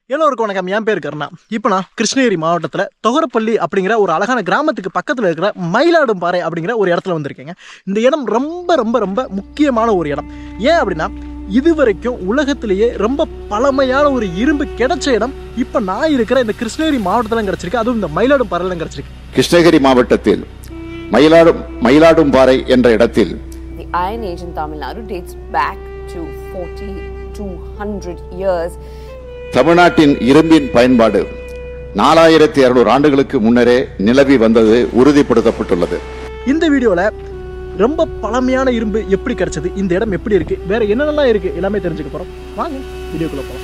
எல்லோருக்கும் வணக்கம் என் பேர் கருணா இப்போ நான் கிருஷ்ணகிரி மாவட்டத்தில் தொகரப்பள்ளி அப்படிங்கிற ஒரு அழகான கிராமத்துக்கு பக்கத்தில் இருக்கிற மயிலாடும்பாறை அப்படிங்கிற ஒரு இடத்துல வந்திருக்கேங்க இந்த இடம் ரொம்ப ரொம்ப ரொம்ப முக்கியமான ஒரு இடம் ஏன் அப்படின்னா இதுவரைக்கும் உலகத்திலேயே ரொம்ப பழமையான ஒரு இரும்பு கிடைச்ச இடம் இப்போ நான் இருக்கிற இந்த கிருஷ்ணகிரி மாவட்டத்தில் கிடச்சிருக்கு அதுவும் இந்த மயிலாடும்பாறையில் கிடச்சிருக்கு கிருஷ்ணகிரி மாவட்டத்தில் மயிலாடும் மயிலாடும்பாறை என்ற இடத்தில் The Iron Age in Tamil Nadu dates back to 40 to 100 years. தமிழ்நாட்டின் இரும்பின் பயன்பாடு நாலாயிரத்தி இருநூறு ஆண்டுகளுக்கு முன்னரே நிலவி வந்தது உறுதிப்படுத்தப்பட்டுள்ளது இந்த வீடியோவில் ரொம்ப பழமையான இரும்பு எப்படி கிடைச்சது இந்த இடம் எப்படி இருக்கு வேற என்னென்னலாம் இருக்கு எல்லாமே தெரிஞ்சுக்க போறோம் வாங்க வீடியோக்குள்ள போகலாம்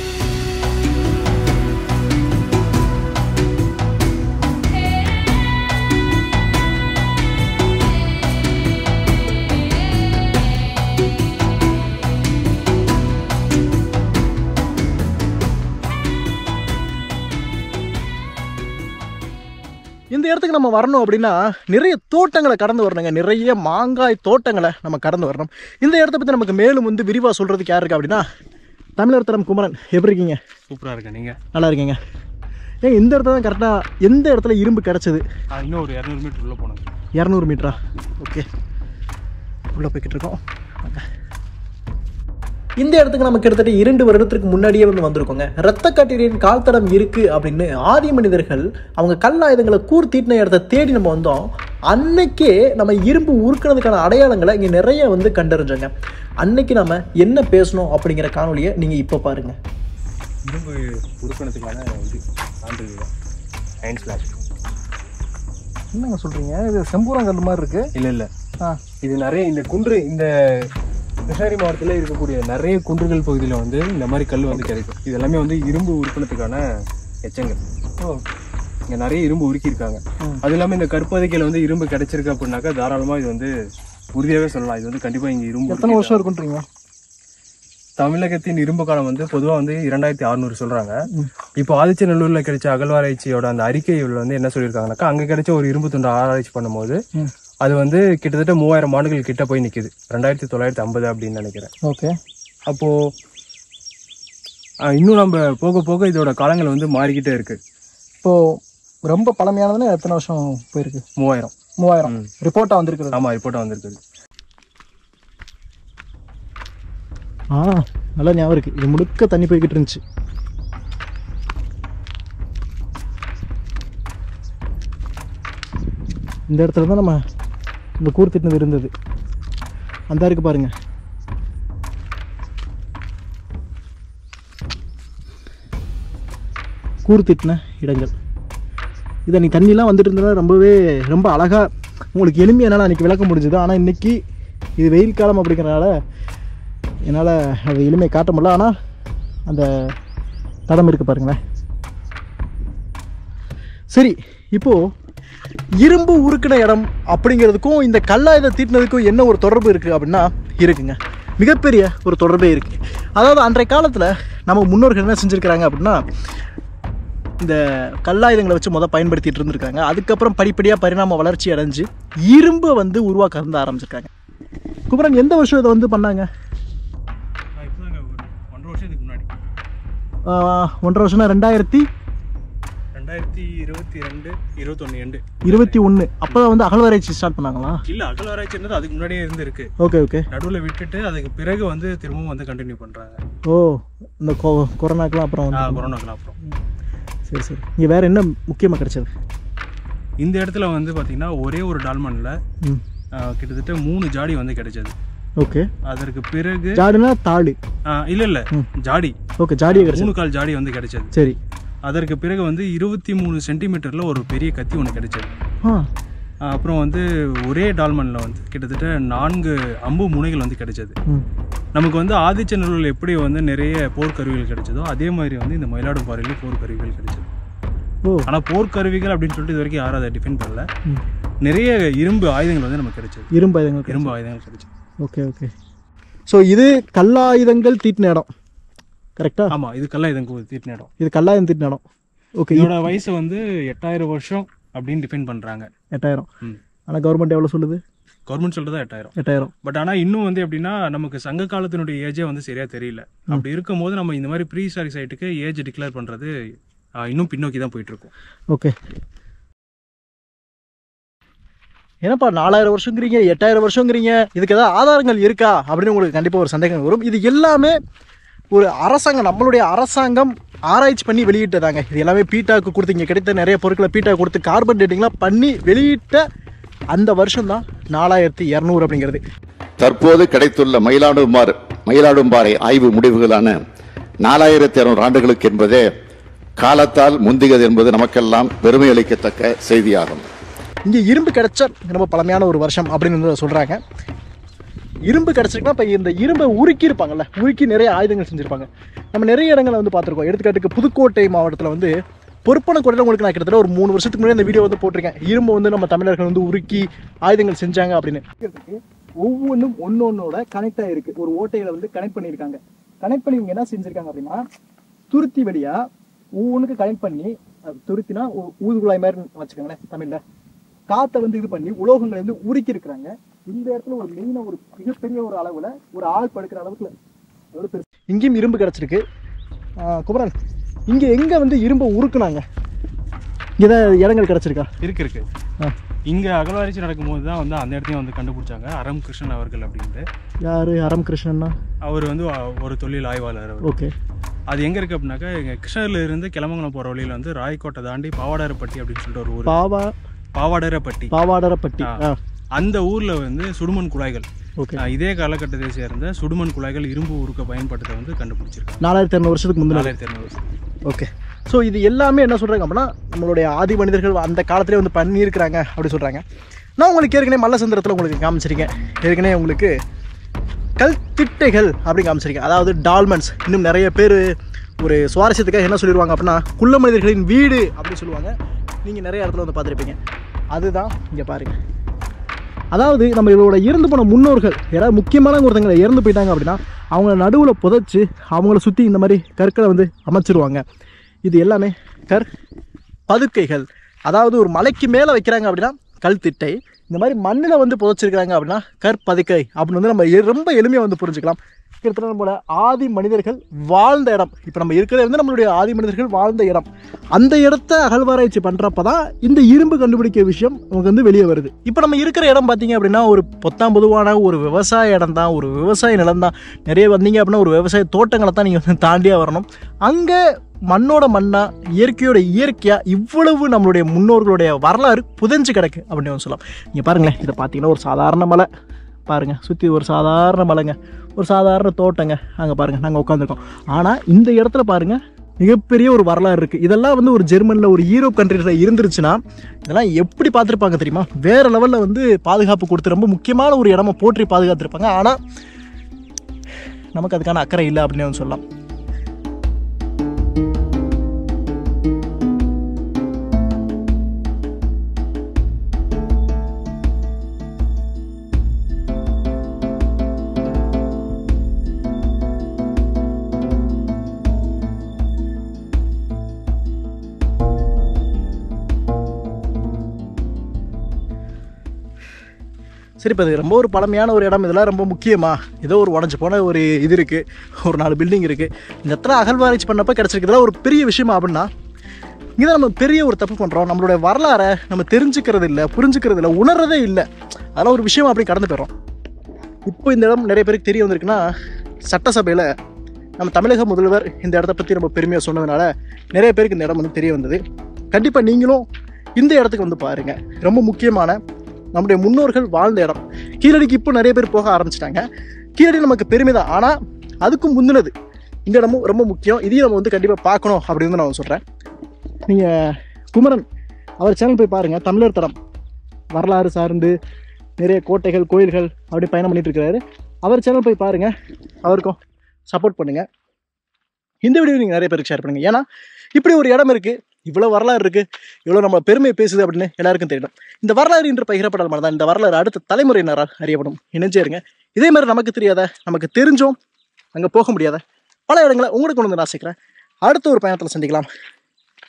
இந்த இடத்துக்கு நம்ம வரணும் அப்படின்னா நிறைய தோட்டங்களை கடந்து வரணுங்க நிறைய மாங்காய் தோட்டங்களை நம்ம கடந்து வரணும் இந்த இடத்த பற்றி நமக்கு மேலும் வந்து விரிவாக சொல்கிறதுக்கு யார் இருக்கா அப்படின்னா தமிழர் தரம் குமரன் எப்படி இருக்கீங்க சூப்பராக இருக்கேன் நீங்கள் நல்லா இருக்கீங்க ஏங்க இந்த இடத்துல தான் கரெக்டாக எந்த இடத்துல இரும்பு கிடச்சது இன்னும் ஒரு இரநூறு மீட்டர் உள்ளே போனோம் இரநூறு மீட்டரா ஓகே உள்ளே போய்கிட்டு இருக்கோம் வாங்க. இந்த இடத்துக்கு நம்ம கிட்டத்தட்ட இரண்டு வருடத்திற்கு முன்னாடியே வந்து வந்திருக்கோங்க ரத்த கட்டிரியின் கால் தடம் இருக்கு அப்படின்னு ஆதி மனிதர்கள் அவங்க கல் ஆயுதங்களை கூர் தீட்டின இடத்த தேடி நம்ம வந்தோம் அன்னைக்கே நம்ம இரும்பு உருக்குனதுக்கான அடையாளங்களை இங்கே நிறைய வந்து கண்டறிஞ்சோங்க அன்னைக்கு நம்ம என்ன பேசணும் அப்படிங்கிற காணொலியை நீங்கள் இப்போ பாருங்க இரும்பு உறுப்பினத்துக்கான இது சான்றிதழ் தான் அயன் ஸ்லாஷ் என்னங்க சொல்கிறீங்க இது செம்பூரங்கல் மாதிரி இருக்கு இல்லை இல்லை ஆ இது நிறைய இந்த குன்று இந்த கிருஷ்ணகிரி மாவட்டத்தில் இருக்கக்கூடிய நிறைய குன்றுகள் பகுதியில் வந்து இந்த மாதிரி கல் வந்து கிடைக்கும் இது எல்லாமே வந்து இரும்பு உறுப்பினத்துக்கான எச்சங்கள் ஓ இங்கே நிறைய இரும்பு உருக்கியிருக்காங்க அது இல்லாமல் இந்த கற்பதைக்கையில் வந்து இரும்பு கிடைச்சிருக்கு அப்படின்னாக்கா தாராளமாக இது வந்து உறுதியாகவே சொல்லலாம் இது வந்து கண்டிப்பாக இங்கே இரும்பு எத்தனை வருஷம் இருக்குன்றீங்க தமிழகத்தின் இரும்பு காலம் வந்து பொதுவாக வந்து இரண்டாயிரத்தி அறுநூறு சொல்றாங்க இப்போ ஆதிச்சநல்லூர்ல கிடைச்ச அகழ்வாராய்ச்சியோட அந்த அறிக்கையில் வந்து என்ன சொல்லியிருக்காங்கனாக்கா அங்க கிடைச்ச ஒரு இரும்பு துண்டு ஆராய்ச்சி பண்ணும்போது அது வந்து கிட்டத்தட்ட மூவாயிரம் ஆண்டுகள் கிட்ட போய் நிக்குது ரெண்டாயிரத்தி தொள்ளாயிரத்தி ஐம்பது அப்படின்னு நினைக்கிறேன் ஓகே அப்போ அஹ், இன்னும் நம்ம போக போக இதோட காலங்கள் வந்து மாறிக்கிட்டே இருக்கு இப்போ ரொம்ப பழமையானதுன்னா எத்தனை வருஷம் போயிருக்கு மூவாயிரம் மூவாயிரம் ரிப்போர்ட்டா வந்திருக்கிறது ஆமா ரிப்போர்ட்டா வந்திருக்குது ஆ நல்லா ஞாபகம் இருக்கு இது முழுக்க தண்ணி போய்கிட்டு இருந்துச்சு இந்த இடத்துல தான் நம்ம இந்த கூர் திட்டினது இருந்தது அந்த இருக்கு பாருங்க கூர் திட்டின இடங்கள் இதை நீ தண்ணிலாம் வந்துட்டு இருந்ததுனா ரொம்பவே ரொம்ப அழகாக உங்களுக்கு எளிமையானால அன்றைக்கி விளக்க முடிஞ்சுது ஆனால் இன்னைக்கு இது வெயில் காலம் அப்படிங்கிறனால என்னால் அது எளிமையை காட்ட முடியல ஆனால் அந்த தடம் இருக்கு பாருங்களேன் சரி இப்போது இரும்பு உருக்கின இடம் அப்படிங்கிறதுக்கும் இந்த கல்லாயுத தீட்டினதுக்கும் என்ன ஒரு தொடர்பு இருக்குது அப்படின்னா இருக்குங்க மிகப்பெரிய ஒரு தொடர்பே இருக்குது அதாவது அன்றைய காலத்தில் நம்ம முன்னோர்கள் என்ன செஞ்சுருக்கிறாங்க அப்படின்னா இந்த கல்லாயுதங்களை வச்சு முத பயன்படுத்திட்டு இருந்திருக்காங்க அதுக்கப்புறம் படிப்படியாக பரிணாம வளர்ச்சி அடைஞ்சு இரும்பை வந்து உருவாக்க வந்து ஆரம்பிச்சிருக்காங்க குமரன் எந்த வருஷம் இதை வந்து பண்ணாங்க இப்போதாங்க ஒரு ஒன்றரை வருஷத்துக்கு முன்னாடி ஆஹ், ஒன்றரை வருஷம்னா ரெண்டாயிரத்தி ரெண்டாயிரத்தி இருபத்தி ரெண்டு இருபத்தொன்னு எண்டு இருபத்தி ஒன்று அப்போ தான் வந்து அகழ்வாராய்ச்சி ஸ்டார்ட் பண்ணாங்களா இல்ல அகழ்வாராய்ச்சின்றது அதுக்கு முன்னாடியே இருந்து இருக்கு ஓகே ஓகே நடுவில் விட்டுட்டு அதுக்கு பிறகு வந்து திரும்பவும் வந்து கண்டினியூ பண்றாங்க ஓ இந்த கொ கொரோனாக்கெலாம் அப்புறம் ஆ, வந்து கொரோனாக்கு அப்புறம் சரி சரி இங்கே வேறு என்ன முக்கியமாக கிடைச்சது இந்த இடத்துல வந்து பாத்தீங்கன்னா ஒரே ஒரு டால்மன்ல ம் ஆ, கிட்டத்தட்ட மூணு ஜாடி வந்து கிடைச்சது ஓகே அதற்கு பிறகு ஜாடினா தாடு ஆ, இல்ல இல்ல ஜாடி ஓகே ஜாடியே கிடைச்சது மூணு கால் ஜாடி வந்து கிடைச்சது சரி அதற்கு பிறகு வந்து இருபத்தி மூணு சென்டிமீட்டர்ல ஒரு பெரிய கத்தி ஒன்று கிடைச்சது ஆ ஆ, அப்புறம் வந்து ஒரே டால்மன்ல வந்து கிட்டத்தட்ட நான்கு அம்பு முனைகள் வந்து கிடைச்சது ம் நமக்கு வந்து ஆதிச்சநல்லூரில் எப்படி வந்து நிறைய போர்க்கருவிகள் கிடைச்சதோ அதே மாதிரி வந்து இந்த மயிலாடும்பாறையிலும் போர்க்கருவிகள் கிடைச்சது ஓ ஆனால் போர்க்கருவிகள் அப்படின்னு சொல்லிட்டு இது வரைக்கும் யாரும் அதை டிஃபைன் பண்ணல ம். நிறைய இரும்பு ஆயுதங்கள் வந்து நமக்கு கிடைச்சது இரும்பு ஆயுதங்கள் இரும்பு ஆயுதங்கள் கிடைச்சது ஓகே ஓகே ஸோ இது கல்லாயுதங்கள் தீட்டின இடம் கரெக்டா ஆமா இது கல்லாயுதம் தீட்டின இடம் இது கல்லாயுதம் தீட்டின இடம் ஓகே இதோட வயசு வந்து எட்டாயிரம் வருஷம் அப்படின்னு டிஃபைன் பண்றாங்க எட்டாயிரம் ம். ஆனால் கவர்மெண்ட் எவ்வளோ சொல்லுது கவர்மெண்ட் சொல்றது எட்டாயிரம் எட்டாயிரம் பட் ஆனா இன்னும் வந்து எப்படின்னா நமக்கு சங்க காலத்தினுடைய ஏஜே வந்து சரியா தெரியல அப்படி இருக்கும்போது நம்ம இந்த மாதிரி ப்ரீ ஹிஸ்டாரிக் சைட்டுக்கு ஏஜ் டிக்ளேர் பண்றது ஆஹ், இன்னும் பின்னோக்கி தான் போயிட்டு இருக்கும் ஓகே என்னப்பா நாலாயிரம் வருஷங்கிறீங்க எட்டாயிரம் வருஷங்கிறீங்க இதுக்கு ஏதாவது ஆதாரங்கள் இருக்கா அப்படின்னு உங்களுக்கு கண்டிப்பாக ஒரு சந்தேகம் வரும் இது எல்லாமே ஒரு அரசாங்கம் நம்மளுடைய அரசாங்கம் ஆராய்ச்சி பண்ணி வெளியிட்டதாங்க இது எல்லாமே பீட்டாக்கு கொடுத்து இங்கே கிடைத்த நிறைய பொருட்களை பீட்டா கொடுத்து கார்பன் டேட்டிங்லாம் பண்ணி வெளியிட்ட அந்த வருஷம் தான் நாலாயிரத்தி இரநூறு அப்படிங்கிறது தற்போது கிடைத்துள்ள மயிலாடும்பார் மயிலாடும்பாறை ஆய்வு முடிவுகளான நாலாயிரத்தி இருநூறு ஆண்டுகளுக்கு என்பதே காலத்தால் முந்தியது என்பது நமக்கெல்லாம் பெருமை அளிக்கத்தக்க செய்தியாகும் இங்கே இரும்பு கிடைச்ச ரொம்ப பழமையான ஒரு வருஷம் அப்படின்னு வந்து சொல்கிறாங்க இரும்பு கிடச்சிருக்குன்னா இப்போ இந்த இரும்பை உருக்கி இருப்பாங்கல்ல உருக்கி நிறைய ஆயுதங்கள் செஞ்சுருப்பாங்க நம்ம நிறைய இடங்களை வந்து பார்த்துருக்கோம் எடுத்துக்காட்டுக்கு புதுக்கோட்டை மாவட்டத்தில் வந்து பொறுப்பன கோட்டையில் உங்களுக்கு நான் கிட்டத்தட்ட ஒரு மூணு வருஷத்துக்கு முன்னாடி இந்த வீடியோ வந்து போட்டிருக்கேன் இரும்பு வந்து நம்ம தமிழர்கள் வந்து உருக்கி ஆயுதங்கள் செஞ்சாங்க அப்படின்னு ஒவ்வொன்றும் ஒன்னொன்னோட கனெக்ட் ஆகிருக்கு ஒரு ஓட்டையில வந்து கனெக்ட் பண்ணியிருக்காங்க கனெக்ட் பண்ணி இவங்க என்ன செஞ்சுருக்காங்க அப்படின்னா துருத்தி வழியா ஒவ்வொன்றுக்கு கனெக்ட் பண்ணி அஹ், துருத்தினா ஊ- ஊதுகுழாய் மாதிரி வச்சுக்கோங்களேன் தமிழ்ல காத்தை வந்து இது பண்ணி உலோகங்களை வந்து உருக்கி இருக்கிறாங்க இந்த இடத்துல ஒரு மெயினா ஒரு மிகப்பெரிய ஒரு அளவுல ஒரு ஆள் படுக்கிற அளவுக்கு எவ்வளவு பெருசு இங்கேயும் இரும்பு கிடைச்சிருக்கு ஆஹ் குமரன் இங்க எங்க வந்து இரும்பை உருக்குனாங்க இங்க ஏதாவது இடங்கள் கிடைச்சிருக்கா இருக்கு இருக்கு ஆ. இங்க அகழ்வாராய்ச்சி நடக்கும்போது தான் வந்து அந்த இடத்தையும் வந்து கண்டுபிடிச்சாங்க அரம் கிருஷ்ணன் அவர்கள் அப்படின்ட்டு யாரு அரம் கிருஷ்ணன்னா அவர் வந்து அ- ஒரு தொழில் ஆய்வாளர் அவர் ஓகே அது எங்க இருக்கு அப்படின்னாக்கா எங்க கிருஷ்ணகிரில இருந்து கிளமங்கலம் போற வழியில வந்து ராயக்கோட்டை தாண்டி பாவாடாரப்பட்டி அப்படின்னு சொல்லிட்டு ஒரு ஊர் பாவா பாவாடாரப்பட்டி பாவாடரப்பட்டி ஆ. ஆ அந்த ஊர்ல வந்து சுடுமண் குழாய்கள் ஓகே ஆ, இதே காலகட்டத்தை சேர்ந்த சுடுமண் குழாய்கள் இரும்பு உருக்க பயன்பட்டதை வந்து கண்டுபிடிச்சிருக்காங்க நாலாயிரத்தி இரநூறு வருஷத்துக்கு முந்தின நாலாயிரத்தி இரநூறு ஓகே ஸோ இது எல்லாமே என்ன சொல்கிறாங்க அப்படின்னா நம்மளுடைய ஆதி மனிதர்கள் அந்த காலத்திலே வந்து பண்ணியிருக்கிறாங்க அப்படி சொல்கிறாங்க நான் உங்களுக்கு ஏற்கனவே மல்லசந்திரத்தில் உங்களுக்கு காமிச்சிருக்கேன் ஏற்கனவே உங்களுக்கு கல் திட்டைகள் அப்படின்னு காமிச்சிருக்கேன் அதாவது டால்மன்ஸ் இன்னும் நிறைய பேர் ஒரு சுவாரஸ்யத்துக்காக என்ன சொல்லிடுவாங்க அப்படின்னா குள்ள மனிதர்களின் வீடு அப்படின்னு சொல்லுவாங்க நீங்கள் நிறைய இடத்துல வந்து பார்த்துருப்பீங்க அதுதான் இங்கே பாருங்க அதாவது நம்ம இதோட இறந்து போன முன்னோர்கள் யாராவது முக்கியமான ஒருத்தங்களை இறந்து போயிட்டாங்க அப்படின்னா அவங்கள நடுவில் புதைச்சி அவங்கள சுற்றி இந்த மாதிரி கற்களை வந்து அமைச்சிருவாங்க இது எல்லாமே கற் பதுக்கைகள் அதாவது ஒரு மலைக்கு மேலே வைக்கிறாங்க அப்படின்னா கல் திட்டை இந்த மாதிரி மண்ணில் வந்து புதைச்சிருக்காங்க அப்படின்னா கற்பதுக்கை அப்படின்னு வந்து நம்ம எ- ரொம்ப எளிமையாக வந்து புரிஞ்சுக்கலாம் கிட்டத்தட்ட நம்மளோட ஆதி மனிதர்கள் வாழ்ந்த இடம் இப்போ நம்ம இருக்கிறது வந்து நம்மளுடைய ஆதி மனிதர்கள் வாழ்ந்த இடம் அந்த இடத்த அகழ்வாராய்ச்சி பண்ணுறப்ப தான் இந்த இரும்பு கண்டுபிடிக்க விஷயம் நமக்கு வந்து வெளியே வருது இப்போ நம்ம இருக்கிற இடம் பார்த்தீங்க அப்படின்னா ஒரு பொத்தாம் பொதுவான ஒரு விவசாய இடம் தான் ஒரு விவசாய நிலம் தான் நிறைய வந்தீங்க அப்படின்னா ஒரு விவசாய தோட்டங்களை தான் நீங்கள் வந்து தாண்டியாக வரணும் அங்கே மண்ணோட மண்ணா இயற்கையோட இயற்கையா இவ்வளவு நம்மளுடைய முன்னோர்களுடைய வரலாறு புதைஞ்சு கிடக்கு அப்படின்னு வந்து சொல்லலாம் நீங்கள் பாருங்களேன் இதை பார்த்தீங்கன்னா ஒரு சாதாரண மலை பாருங்க சுற்றி ஒரு சாதாரண மலைங்க ஒரு சாதாரண தோட்டங்க அங்கே பாருங்க நாங்கள் உட்காந்துருக்கோம் ஆனால் இந்த இடத்துல பாருங்க மிகப்பெரிய ஒரு வரலாறு இருக்குது இதெல்லாம் வந்து ஒரு ஜெர்மனில் ஒரு யூரோப் கண்ட்ரிஸில் இருந்துருச்சுன்னா இதெல்லாம் எப்படி பார்த்துருப்பாங்க தெரியுமா வேறு லெவலில் வந்து பாதுகாப்பு கொடுத்து ரொம்ப முக்கியமான ஒரு இடமா போற்றி பாதுகாத்துருப்பாங்க ஆனால் நமக்கு அதுக்கான அக்கறை இல்லை அப்படின்னு வந்து சொல்லலாம் சரி இப்போ இது ரொம்ப ஒரு பழமையான ஒரு இடம் இதெல்லாம் ரொம்ப முக்கியமா ஏதோ ஒரு உடஞ்சி போன ஒரு இது இருக்குது ஒரு நாலு பில்டிங் இருக்குது இந்த இடத்துல அகழ்வாராய்ச்சி பண்ணப்போ கிடச்சிருக்கு இதெல்லாம் ஒரு பெரிய விஷயமா அப்படின்னா இங்கே நம்ம பெரிய ஒரு தப்பு பண்ணுறோம் நம்மளுடைய வரலாறை நம்ம தெரிஞ்சுக்கிறது இல்லை புரிஞ்சுக்கிறது இல்லை உணர்றதே இல்லை அதெல்லாம் ஒரு விஷயம் அப்படி கடந்து போயிடும் இப்போ இந்த இடம் நிறைய பேருக்கு தெரிய வந்திருக்குன்னா சட்டசபையில் நம்ம தமிழக முதல்வர் இந்த இடத்த பற்றி நம்ம பெருமையாக சொன்னதுனால நிறைய பேருக்கு இந்த இடம் வந்து தெரிய வந்தது கண்டிப்பாக நீங்களும் இந்த இடத்துக்கு வந்து பாருங்கள் ரொம்ப முக்கியமான நம்முடைய முன்னோர்கள் வாழ்ந்த இடம் கீழடிக்கு இப்போ நிறைய பேர் போக ஆரம்பிச்சிட்டாங்க கீழடி நமக்கு பெருமை தான் ஆனால் அதுக்கும் முந்தினது இந்த இடமும் ரொம்ப முக்கியம் இதையும் நம்ம வந்து கண்டிப்பாக பார்க்கணும் அப்படின்னு நான் சொல்கிறேன் நீங்கள் குமரன் அவர் சேனல் போய் பாருங்கள் தமிழர் தடம் வரலாறு சார்ந்து நிறைய கோட்டைகள் கோயில்கள் அப்படி பயணம் பண்ணிட்டு இருக்கிறாரு அவர் சேனல் போய் பாருங்கள் அவருக்கும் சப்போர்ட் பண்ணுங்கள் இந்த வீடியோ நீங்கள் நிறைய பேருக்கு ஷேர் பண்ணுங்கள் ஏன்னா இப்படி ஒரு இடம் இருக்குது இவ்வளோ வரலாறு இருக்குது இவ்வளோ நம்ம பெருமையை பேசுது அப்படின்னு எல்லாருக்கும் தெரியணும் இந்த வரலாறு இன்று பகிரப்படாத மாதிரி தான் இந்த வரலாறு அடுத்த தலைமுறையினரால் அறியப்படும் இணைஞ்சே இருங்க இதே மாதிரி நமக்கு தெரியாத நமக்கு தெரிஞ்சோம் அங்கே போக முடியாத பல இடங்களை உங்களுக்கு கொண்டு வந்து நான் சேர்க்குறேன் அடுத்த ஒரு பயணத்தில் சந்திக்கலாம்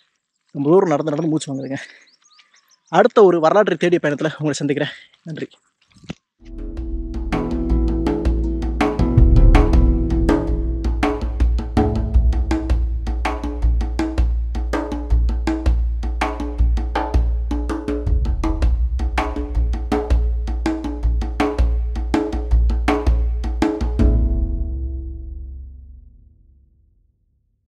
ரொம்ப தூரம் நடந்து நடந்து மூச்சு வாங்குறேங்க அடுத்த ஒரு வரலாற்றை தேடிய பயணத்தில் உங்களை சந்திக்கிறேன் நன்றி